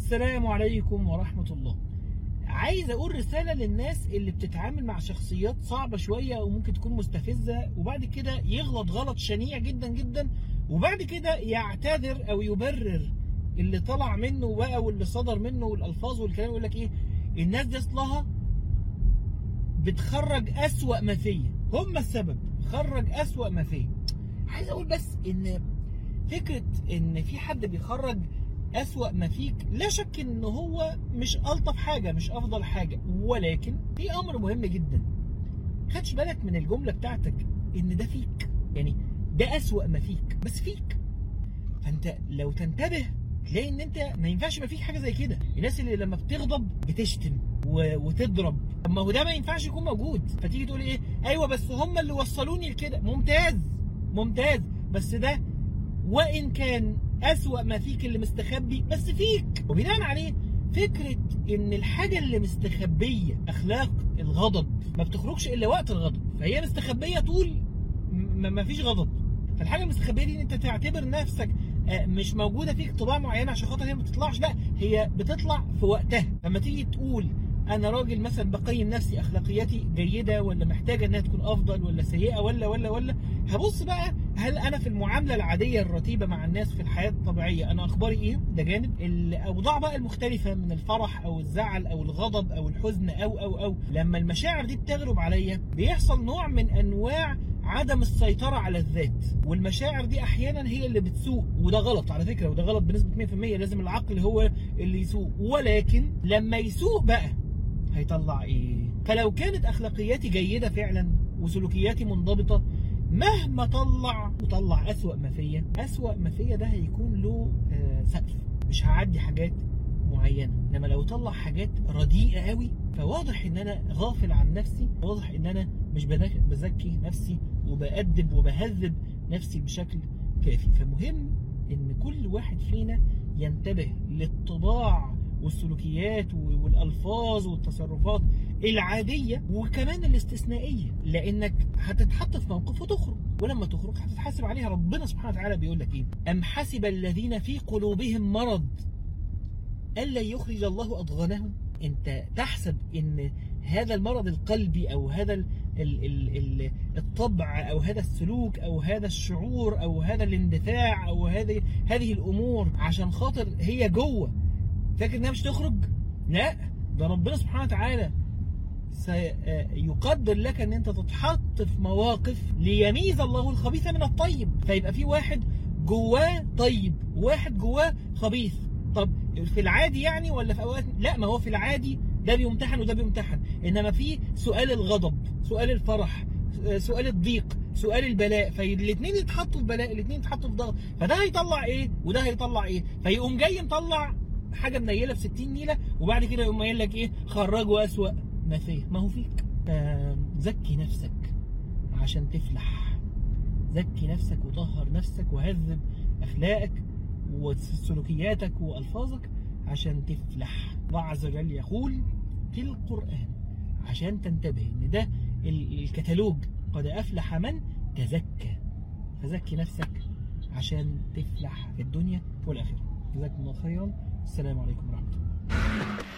السلام عليكم ورحمة الله عايز اقول رسالة للناس اللي بتتعامل مع شخصيات صعبة شوية وممكن تكون مستفزة وبعد كده يغلط غلط شنيع جدا جدا وبعد كده يعتذر او يبرر اللي طلع منه بقى واللي صدر منه والالفاظ والكلام يقول لك ايه الناس دي اصلها بتخرج اسوأ ما فيا هم السبب خرج اسوأ ما فيا عايز اقول بس ان فكرة ان في حد بيخرج أسوأ ما فيك لا شك ان هو مش ألطف حاجة مش أفضل حاجة ولكن في أمر مهم جدا خدش بالك من الجملة بتاعتك ان ده فيك يعني ده أسوأ ما فيك بس فيك فانت لو تنتبه تلاقي ان انت ما ينفعش يبقى فيك حاجه زي كده الناس اللي لما بتغضب بتشتم و... وتضرب طب ما هو ده ما ينفعش يكون موجود فتيجي تقول ايه ايوه بس هم اللي وصلوني لكده ممتاز ممتاز بس ده وان كان اسوأ ما فيك اللي مستخبي بس فيك وبناء عليه فكرة ان الحاجة اللي مستخبية اخلاق الغضب ما بتخرجش الا وقت الغضب فهي مستخبية طول م- ما فيش غضب فالحاجة المستخبية دي ان انت تعتبر نفسك آه، مش موجودة فيك طباع معينة عشان خاطر هي ما بتطلعش لا هي بتطلع في وقتها لما تيجي تقول انا راجل مثلا بقيم نفسي اخلاقياتي جيده ولا محتاجه انها تكون افضل ولا سيئه ولا ولا ولا هبص بقى هل انا في المعامله العاديه الرتيبه مع الناس في الحياه الطبيعيه انا اخباري ايه ده جانب الاوضاع بقى المختلفه من الفرح او الزعل او الغضب او الحزن او او او لما المشاعر دي بتغلب عليا بيحصل نوع من انواع عدم السيطرة على الذات والمشاعر دي أحيانا هي اللي بتسوق وده غلط على فكرة وده غلط بنسبة 100% لازم العقل هو اللي يسوق ولكن لما يسوق بقى هيطلع ايه فلو كانت اخلاقياتي جيده فعلا وسلوكياتي منضبطه مهما طلع وطلع اسوا ما فيا اسوا ما فيا ده هيكون له آه، سقف مش هعدي حاجات معينه انما لو طلع حاجات رديئه قوي فواضح ان انا غافل عن نفسي واضح ان انا مش بذك- بزكي نفسي وبأدب وبهذب نفسي بشكل كافي فمهم ان كل واحد فينا ينتبه للطباع والسلوكيات والالفاظ والتصرفات العاديه وكمان الاستثنائيه لانك هتتحط في موقف وتخرج ولما تخرج هتتحاسب عليها ربنا سبحانه وتعالى بيقول لك ايه ام حسب الذين في قلوبهم مرض الا يخرج الله اضغانهم انت تحسب ان هذا المرض القلبي او هذا ال ال ال ال الطبع او هذا السلوك او هذا الشعور او هذا الاندفاع او هذه هذه الامور عشان خاطر هي جوه فاكر انها مش تخرج لا ده ربنا سبحانه وتعالى سيقدر لك ان انت تتحط في مواقف ليميز الله الخبيث من الطيب فيبقى في واحد جواه طيب وواحد جواه خبيث طب في العادي يعني ولا في اوقات لا ما هو في العادي ده بيمتحن وده بيمتحن انما في سؤال الغضب سؤال الفرح سؤال الضيق سؤال البلاء فالاثنين يتحطوا في بلاء الاثنين يتحطوا في ضغط فده هيطلع ايه وده هيطلع ايه فيقوم جاي مطلع حاجه منيله في 60 نيله وبعد كده يقوم قايل لك ايه خرجوا اسوأ ما فيه ما هو فيك زكي نفسك عشان تفلح زكي نفسك وطهر نفسك وهذب اخلاقك وسلوكياتك والفاظك عشان تفلح الله عز وجل يقول في القران عشان تنتبه ان ده ال- الكتالوج قد افلح من تزكى فزكي نفسك عشان تفلح في الدنيا والاخره جزاكم الله خيرا السلام عليكم ورحمه الله